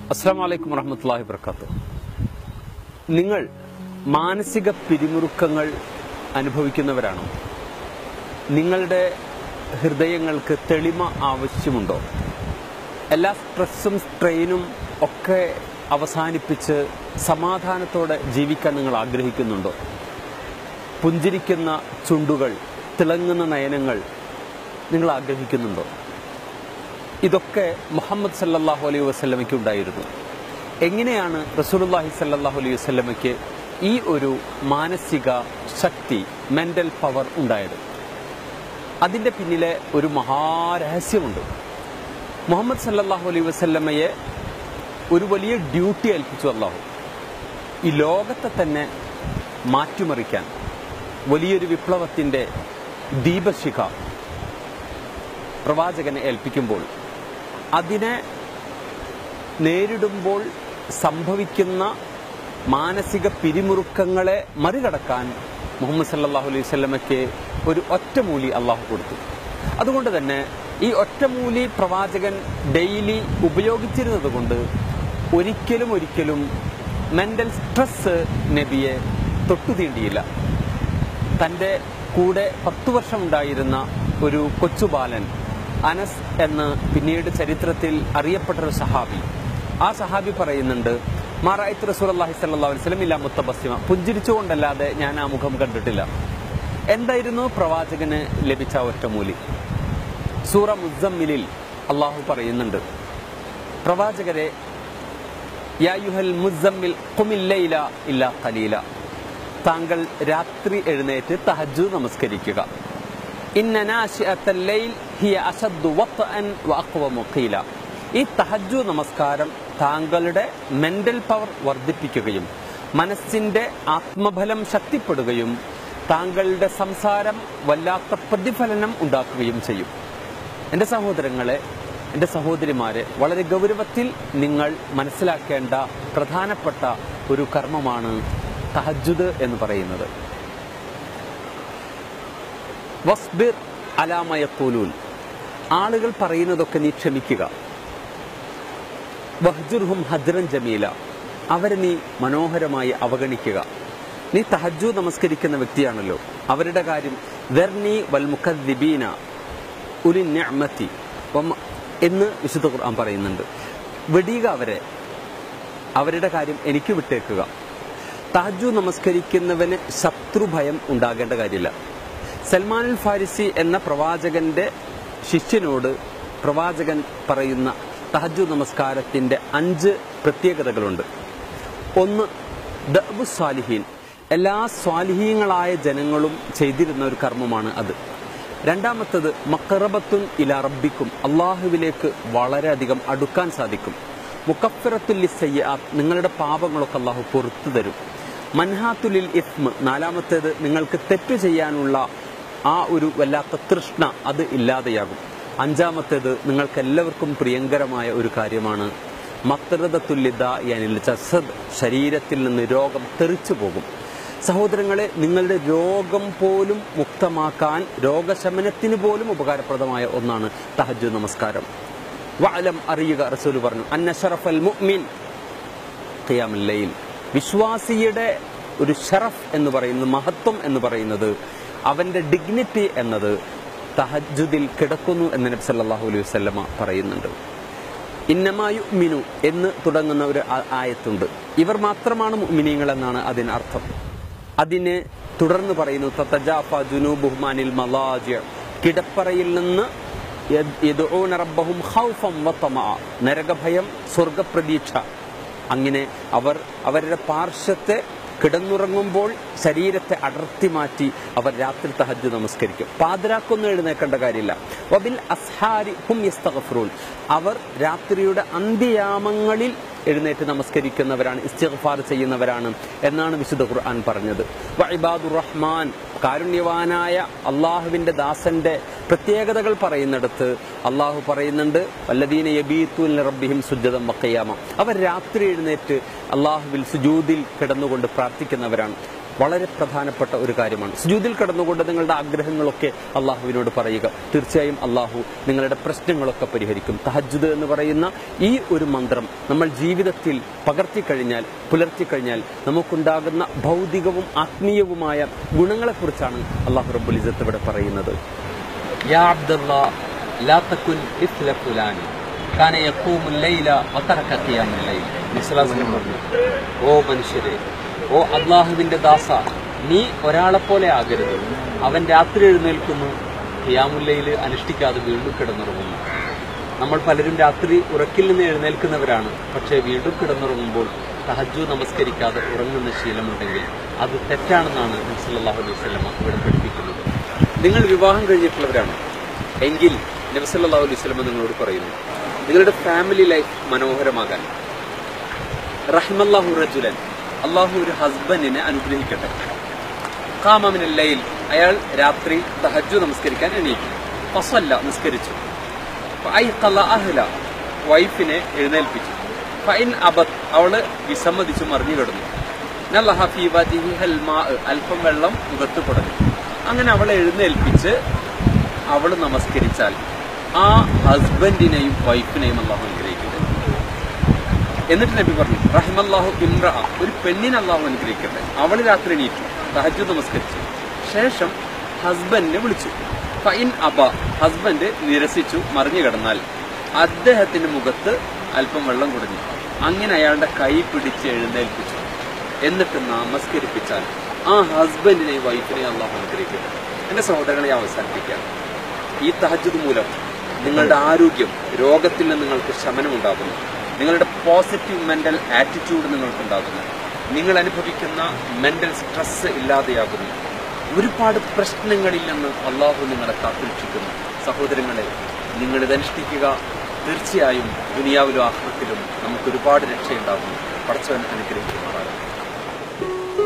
അസ്സാം വലൈക്കും വറഹമത്തല്ലാഹി വർക്കാത്തു നിങ്ങൾ മാനസിക പിരിമുറുക്കങ്ങൾ അനുഭവിക്കുന്നവരാണോ നിങ്ങളുടെ ഹൃദയങ്ങൾക്ക് തെളിമ ആവശ്യമുണ്ടോ എല്ലാ സ്ട്രെസ്സും സ്ട്രെയിനും ഒക്കെ അവസാനിപ്പിച്ച് സമാധാനത്തോടെ ജീവിക്കാൻ നിങ്ങൾ ആഗ്രഹിക്കുന്നുണ്ടോ പുഞ്ചിരിക്കുന്ന ചുണ്ടുകൾ തിളങ്ങുന്ന നയനങ്ങൾ നിങ്ങൾ ആഗ്രഹിക്കുന്നുണ്ടോ ഇതൊക്കെ മുഹമ്മദ് സല്ലല്ലാഹു അലൈഹി വസല്ലമയ്ക്ക് ഉണ്ടായിരുന്നു എങ്ങനെയാണ് റസൂലുള്ളാഹി സല്ലല്ലാഹു അലൈഹി വസല്ലമയ്ക്ക് ഈ ഒരു മാനസിക ശക്തി മെന്റൽ പവർ ഉണ്ടായത് അതിന്റെ പിന്നിലെ ഒരു മഹാരഹസ്യമുണ്ട് മുഹമ്മദ് സല്ലല്ലാഹു അലൈഹി വസല്ലമയെ ഒരു വലിയ ഡ്യൂട്ടി ഏൽപ്പിച്ചു അള്ളാഹു ഈ ലോകത്തെ തന്നെ മാറ്റിമറിക്കാൻ വലിയൊരു വിപ്ലവത്തിന്റെ ദീപശിഖ പ്രവാചകനെ ഏൽപ്പിക്കുമ്പോൾ അതിനെ നേരിടുമ്പോൾ സംഭവിക്കുന്ന മാനസിക പിരിമുറുക്കങ്ങളെ മറികടക്കാൻ മുഹമ്മദ് സല്ലാഹു അലൈഹി സ്വല്ലമയ്ക്ക് ഒരു ഒറ്റമൂലി അള്ളാഹു കൊടുത്തു അതുകൊണ്ട് തന്നെ ഈ ഒറ്റമൂലി പ്രവാചകൻ ഡെയിലി ഉപയോഗിച്ചിരുന്നത് കൊണ്ട് ഒരിക്കലും ഒരിക്കലും മെന്റൽ സ്ട്രെസ് നബിയെ തൊട്ടു തീണ്ടിയില്ല തൻ്റെ കൂടെ പത്തു വർഷം ഉണ്ടായിരുന്ന ഒരു കൊച്ചുബാലൻ അനസ് എന്ന് പിന്നീട് ചരിത്രത്തിൽ അറിയപ്പെട്ട ഒരു സഹാബി ആ സഹാബി പറയുന്നുണ്ട് മാറായിത്ത് റസൂലി സല്ലാ വസ്ലം ഇല്ല മുത്തബസ്യമ പുഞ്ചിരിച്ചുകൊണ്ടല്ലാതെ ഞാൻ ആ മുഖം കണ്ടിട്ടില്ല എന്തായിരുന്നു പ്രവാചകന് ലഭിച്ച ഒറ്റമൂലി സൂറ മുസമ്മിലിൽ അള്ളാഹു പറയുന്നുണ്ട് പ്രവാചകരെ യായുഹൽ മുസമ്മിൽ കുമില്ലയില ഇല്ല കലീല താങ്കൾ രാത്രി എഴുന്നേറ്റ് തഹജു നമസ്കരിക്കുക ഈ തഹജു നമസ്കാരം താങ്കളുടെ മെന്റൽ പവർ വർദ്ധിപ്പിക്കുകയും മനസ്സിന്റെ ആത്മബലം ശക്തിപ്പെടുകയും താങ്കളുടെ സംസാരം വല്ലാത്ത പ്രതിഫലനം ഉണ്ടാക്കുകയും ചെയ്യും എൻ്റെ സഹോദരങ്ങളെ എൻ്റെ സഹോദരിമാരെ വളരെ ഗൗരവത്തിൽ നിങ്ങൾ മനസ്സിലാക്കേണ്ട പ്രധാനപ്പെട്ട ഒരു കർമ്മമാണ് തഹജുദ് എന്ന് പറയുന്നത് വസ്ബിർ അലാമയക്കൂലൂൻ ആളുകൾ പറയുന്നതൊക്കെ നീ ക്ഷമിക്കുക വഹ്ജുർഹും ഹജ്റൻ ജമീല അവരെ നീ മനോഹരമായി അവഗണിക്കുക നീ തഹജു നമസ്കരിക്കുന്ന വ്യക്തിയാണല്ലോ അവരുടെ കാര്യം ദർനി വൽ മുഖദ്ദിബീന ഉലി നിഅമത്തി എന്ന് വിശുദ്ധ ഖുർആൻ പറയുന്നുണ്ട് വെടിയുക അവരെ അവരുടെ കാര്യം എനിക്ക് വിട്ടേക്കുക തഹജു നമസ്കരിക്കുന്നവന് ശത്രുഭയം ഉണ്ടാകേണ്ട കാര്യമില്ല സൽമാനുൽ ഫാരിസി എന്ന പ്രവാചകന്റെ ശിഷ്യനോട് പ്രവാചകൻ പറയുന്ന തഹജു നമസ്കാരത്തിന്റെ അഞ്ച് പ്രത്യേകതകളുണ്ട് ഒന്ന് ദബു സ്വാലിഹീൻ എല്ലാ സ്വാലിഹീങ്ങളായ ജനങ്ങളും ചെയ്തിരുന്ന ഒരു കർമ്മമാണ് അത് രണ്ടാമത്തത് മക്കറബത്തുൻ ഇല റബ്ബിക്കും അള്ളാഹുവിലേക്ക് വളരെയധികം അടുക്കാൻ സാധിക്കും മുക്കഫിറത്തുല്ലി സയ്യാത്ത് നിങ്ങളുടെ പാപങ്ങളൊക്കെ അള്ളാഹു പൊറത്തു തരും മൻഹാത്തുലിൽ ഇസ്മ് നാലാമത്തേത് നിങ്ങൾക്ക് തെറ്റു ചെയ്യാനുള്ള ആ ഒരു വല്ലാത്ത തൃഷ്ണ അത് ഇല്ലാതെയാകും അഞ്ചാമത്തേത് നിങ്ങൾക്ക് എല്ലാവർക്കും പ്രിയങ്കരമായ ഒരു കാര്യമാണ് മത്രതത്തുല്യത യാനിൽ ചസദ് ശരീരത്തിൽ നിന്ന് രോഗം തെറിച്ചു പോകും സഹോദരങ്ങളെ നിങ്ങളുടെ രോഗം പോലും മുക്തമാക്കാൻ രോഗശമനത്തിന് പോലും ഉപകാരപ്രദമായ ഒന്നാണ് തഹജു നമസ്കാരം വഅലം അറിയുക റസൂൽ പറഞ്ഞു അന്ന ഷറഫൽ മുഅ്മിൻ ഖിയാമുൽ ലൈൽ വിശ്വാസിയുടെ ഒരു ഷറഫ് എന്ന് പറയുന്നത് മഹത്വം എന്ന് പറയുന്നത് അവന്റെ ഡിഗ്നിറ്റി എന്നത് തഹജുദിൽ കിടക്കുന്നു എന്ന് നബി സല്ലല്ലാഹു അലൈഹി വസല്ലമ പറയുന്നുണ്ട് ഇന്നമായു മിനു എന്ന് തുടങ്ങുന്ന ഒരു ആയത്തുണ്ട് ഇവർ മാത്രമാണ് മുഅ്മിനീങ്ങൾ എന്നാണ് അതിന് അർത്ഥം അതിന് തുടർന്ന് പറയുന്നു തത്തജാഫ ജുനൂബുഹ്മാനിൽ മലാജ് കിടപ്പറയിൽ നിന്ന് യദ്ഊന റബ്ബഹും ഖൗഫം വതമഅ നരകഭയം സ്വർഗപ്രതീക്ഷ അങ്ങനെ അവർ അവരുടെ പാർശ്വത്തെ കിടന്നുറങ്ങുമ്പോൾ ശരീരത്തെ അടർത്തി മാറ്റി അവർ രാത്രി തഹജ് നമസ്കരിക്കും പാതിരാക്കൊന്നും എഴുന്നേക്കേണ്ട കാര്യമില്ല വബിൽ അസ്ഹാരി ഹും യസ്തഗഫറൂൻ അവർ രാത്രിയുടെ അന്ത്യയാമങ്ങളിൽ എഴുന്നേറ്റ് നമസ്കരിക്കുന്നവരാണ് ഇസ്തിഗ്ഫാർ ചെയ്യുന്നവരാണ് എന്നാണ് വിശുദ്ധ ഖുർആൻ പറഞ്ഞത് വഇബാദുർ റഹ്മാൻ കാരുണ്യവാനായ അള്ളാഹുവിന്റെ ദാസന്റെ പ്രത്യേകതകൾ പറയുന്നിടത്ത് അള്ളാഹു പറയുന്നുണ്ട് വല്ലദീന യബീത്തുൽ റബ്ബിഹിം സുജ്ജതം വക്കയാമ അവർ രാത്രി എഴുന്നേറ്റ് അള്ളാഹുവിൽ സുജൂദിൽ കിടന്നുകൊണ്ട് പ്രാർത്ഥിക്കുന്നവരാണ് വളരെ പ്രധാനപ്പെട്ട ഒരു കാര്യമാണ് സുജൂദിൽ കടന്നുകൊണ്ട് നിങ്ങളുടെ ആഗ്രഹങ്ങളൊക്കെ അള്ളാഹുവിനോട് പറയുക തീർച്ചയായും അള്ളാഹു നിങ്ങളുടെ പ്രശ്നങ്ങളൊക്കെ പരിഹരിക്കും തഹജുദ് എന്ന് പറയുന്ന ഈ ഒരു മന്ത്രം നമ്മൾ ജീവിതത്തിൽ പകർത്തിക്കഴിഞ്ഞാൽ പുലർത്തിക്കഴിഞ്ഞാൽ നമുക്കുണ്ടാകുന്ന ഭൗതികവും ആത്മീയവുമായ ഗുണങ്ങളെക്കുറിച്ചാണ് അള്ളാഹു റബ്ബുൽ ഇസത്ത് ഇവിടെ പറയുന്നത് يا عبد الله لا تكن مثل فلان كان يقوم الليل وترك قيام الليل വിശ്വാസം പറഞ്ഞു ഓ മനുഷ്യരെ ഓ അള്ളാഹുവിന്റെ ദാസ നീ ഒരാളെ പോലെ ആകരുത് അവൻ രാത്രി എഴുന്നേൽക്കുന്നു ഖിയാമുല്ലയിൽ അനുഷ്ഠിക്കാതെ വീണ്ടും കിടന്നുറങ്ങുന്നു നമ്മൾ പലരും രാത്രി ഉറക്കിൽ നിന്ന് എഴുന്നേൽക്കുന്നവരാണ് പക്ഷേ വീണ്ടും കിടന്നുറങ്ങുമ്പോൾ തഹജു നമസ്കരിക്കാതെ ഉറങ്ങുന്ന ശീലമുണ്ടെങ്കിൽ അത് തെറ്റാണെന്നാണ് നബ്സല്ലാഹു അലൈഹി സ്വലമ ഇവിടെ പഠിപ്പിക്കുന്നത് നിങ്ങൾ വിവാഹം കഴിഞ്ഞിട്ടുള്ളവരാണ് എങ്കിൽ നബിസല്ലാ അലൈഹി സ്വലമ നിങ്ങളോട് പറയുന്നു നിങ്ങളുടെ ഫാമിലി ലൈഫ് മനോഹരമാകാൻ റഹ്മല്ലാഹു റജുലൻ അള്ളാഹു ഒരു ഹസ്ബൻഡിനെ അനുഗ്രഹിക്കട്ടെ കാമമിനല്ലയിൽ അയാൾ രാത്രി തഹജു നമസ്കരിക്കാൻ എണീക്കും ഫസല്ല നിസ്കരിച്ചു ഫൈഖല അഹ്ല വൈഫിനെ എഴുന്നേൽപ്പിച്ചു ഫൈൻ അബത് അവള് വിസമ്മതിച്ചു മറിഞ്ഞു കിടന്നു നല്ലഹ ഫീ വജിഹി ഹൽ മാ അല്പം വെള്ളം മുഖത്ത് കുടഞ്ഞു അങ്ങനെ അവളെ എഴുന്നേൽപ്പിച്ച് അവൾ നമസ്കരിച്ചാൽ ആ ഹസ്ബൻഡിനെയും വൈഫിനെയും അള്ളാഹു അനുഗ്രഹിക്കട്ടെ എന്നിട്ട് നബി പറഞ്ഞു റഹിമല്ലാഹു ഇമ്ര ഒരു പെണ്ണിനെ അള്ളാഹു അനുഗ്രഹിക്കട്ടെ അവൾ രാത്രി എണീറ്റു തഹജു നമസ്കരിച്ചു ശേഷം ഹസ്ബൻഡിനെ വിളിച്ചു ഫൈൻ അബ ഹസ്ബൻഡ് നിരസിച്ചു മറിഞ്ഞു കിടന്നാൽ അദ്ദേഹത്തിന്റെ മുഖത്ത് അല്പം വെള്ളം കുടഞ്ഞു അങ്ങനെ അയാളുടെ കൈ പിടിച്ച് എഴുന്നേൽപ്പിച്ചു എന്നിട്ട് നമസ്കരിപ്പിച്ചാൽ ആ ഹസ്ബൻഡിനെയും വൈഫിനെയും അള്ളാഹു അനുഗ്രഹിക്കട്ടെ എന്റെ സഹോദരങ്ങളെ അവസാനിപ്പിക്കാം ഈ തഹജുദ് മൂലം നിങ്ങളുടെ ആരോഗ്യം രോഗത്തിൽ നിന്ന് നിങ്ങൾക്ക് ശമനമുണ്ടാകുന്നു നിങ്ങളുടെ പോസിറ്റീവ് മെന്റൽ ആറ്റിറ്റ്യൂഡ് നിങ്ങൾക്കുണ്ടാകുന്നു നിങ്ങൾ അനുഭവിക്കുന്ന മെന്റൽ സ്ട്രെസ് ഇല്ലാതെയാകുന്നു ഒരുപാട് പ്രശ്നങ്ങളിൽ നിന്ന് അള്ളാഹു നിങ്ങളെ കാത്തുരക്ഷിക്കുന്നു സഹോദരങ്ങളെ നിങ്ങൾ ഇതനുഷ്ഠിക്കുക തീർച്ചയായും ദുനിയാവിലും ആഹ്ലത്തിലും നമുക്ക് ഒരുപാട് രക്ഷയുണ്ടാകും പടച്ചവൻ അനുഗ്രഹിക്കുന്നതാണ്